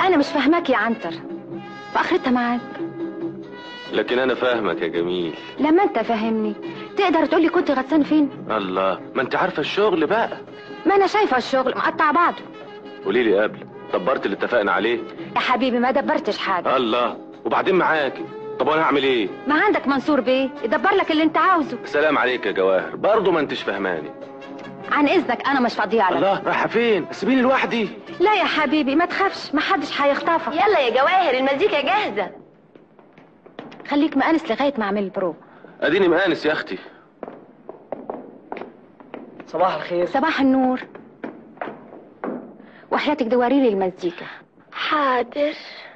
انا مش فاهماك يا عنتر واخرتها معاك لكن انا فاهمك يا جميل لما انت فاهمني تقدر تقولي كنت غطسان فين الله ما انت عارفه الشغل بقى ما انا شايفه الشغل مقطع بعضه قولي لي قبل دبرت اللي اتفقنا عليه يا حبيبي ما دبرتش حاجه الله وبعدين معاكي طب وانا هعمل ايه ما عندك منصور بيه يدبر لك اللي انت عاوزه سلام عليك يا جواهر برضه ما انتش فهماني عن اذنك انا مش فاضيه على الله رايحه فين سيبيني لوحدي لا يا حبيبي ما تخافش ما حدش هيخطفك يلا يا جواهر المزيكا جاهزة خليك مأنس لغايه ما اعمل البرو اديني مآنس يا اختي صباح الخير صباح النور وحياتك دوري لي المزيكا حاضر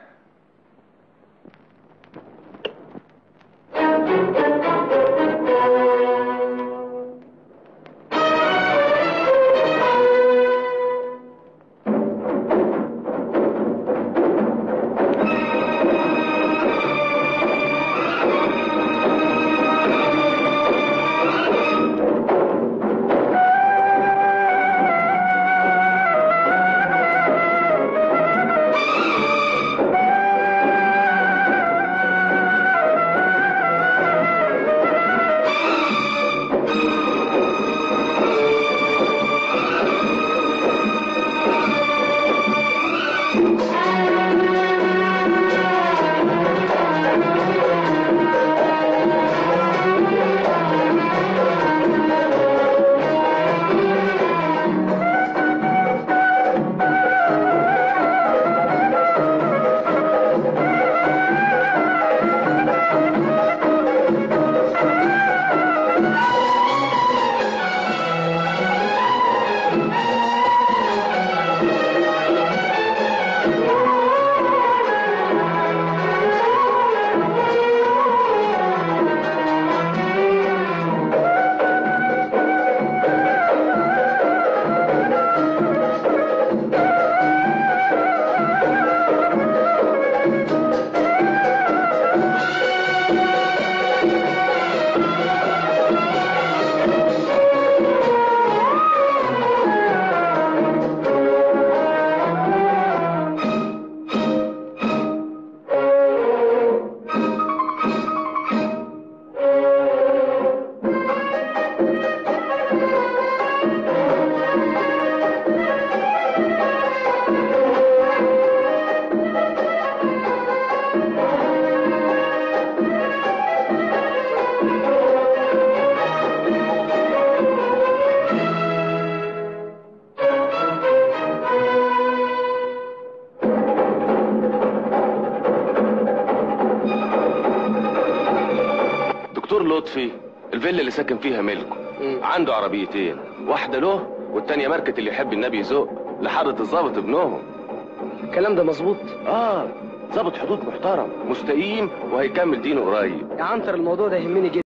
دكتور لطفي الفيلا اللي ساكن فيها ملكه مم. عنده عربيتين واحده له والتانية ماركة اللي يحب النبي يزق لحضرة الظابط ابنهم الكلام ده مظبوط اه ظابط حدود محترم مستقيم وهيكمل دينه قريب يا عنتر الموضوع ده يهمني جدا